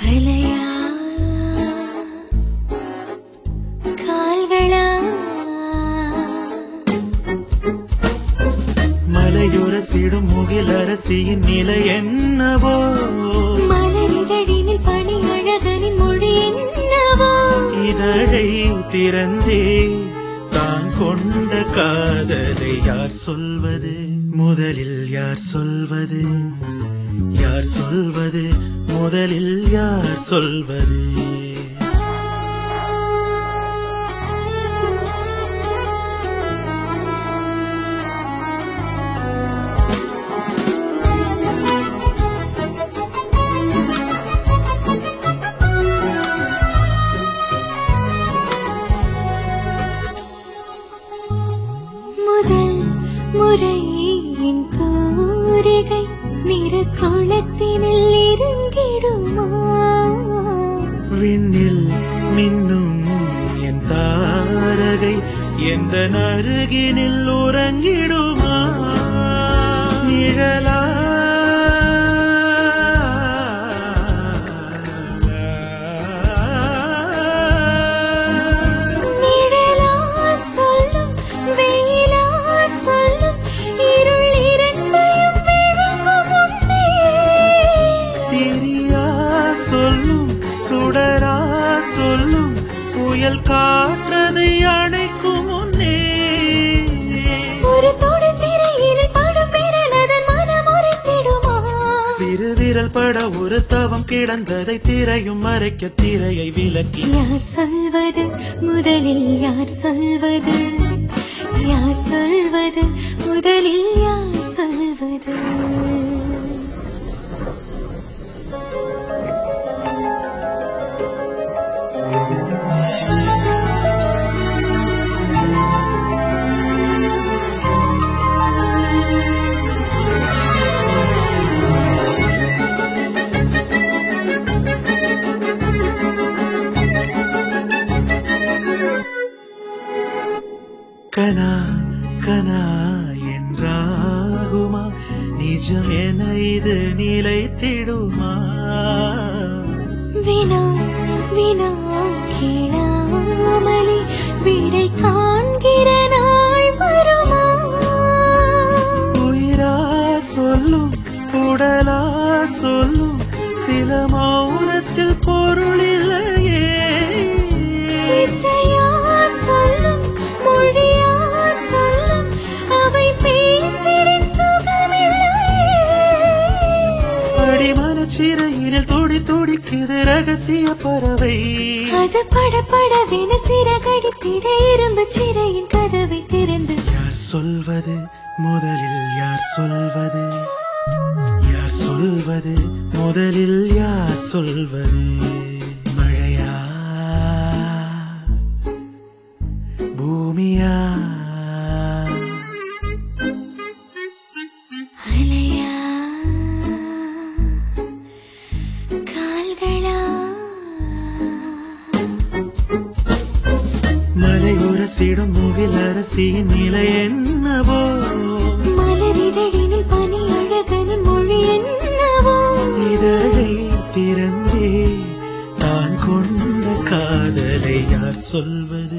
அலையா கால்களா மலையுரசிடும் முகிலரசியின் நிலை என்னவோ மலரிதழினில் பனி அழகனின் மொழி என்னவோ இதழை திறந்தே தான் கொண்ட காதலை யார் சொல்வது முதலில் யார் சொல்வது யார் சொல்வது முதலில் யார் சொல்வது முதல் முறை என் கூரிகை நிற குளத்தினில் இறங்கிடுமா விண்ணில் மின்னும் என் தாரகை எந்த அருகினில் உறங்கிடுமா நிழலா நிழலா சொல்லும் வெயிலா சொல்லும் இருள் இரண்டையும் விழுங்கும் முன்னே திரியா சொல்லும் சுடரா சொல்லும் புயல் காற்றதை அணைக்கும் முன்னே ஒரு தொடு திரையில் படும் விரல் அதன் மனம் உரைத்திடுமா சிறு விரல் பட ஒரு தவம் கிடந்ததை திரையும் மறைக்க திரையை விலக்கி யார் சொல்வது முதலில் யார் சொல்வது யார் சொல்வது முதலில் யார் சொல்வது கனா கனா என்றாகுமா நிஜம் என இது நிலைத்திடுமா வினா வினா கேளாமலே விடை காண்கிற நாள் வருமா உயிரா சொல்லும் உடலா சொல்லும் சில மௌனத்தில் பொருள் இல்லையே இசையா சொல்லும் மொழியா சொல்லும் அவை பேசிடும் சுகமில்லையே அடிமன சிறையில் துடி துடிக்குது ரகசிய பறவை அது பட படவென சிறகடித்திட இரும்பு சிறையின் கதவை திறந்து யார் சொல்வது முதலில் யார் சொல்வது யார் சொல்வது முதலில் யார் சொல்வது மழையா பூமியா அலையா கால்களா மலையுரசிடும் முகில் அரசியின் நிலை என்னவோ மலரிதழினில் பனி அழகனின் மொழி என்னவோ இதழை திறந்தே தான் கொண்ட காதலை யார் சொல்வது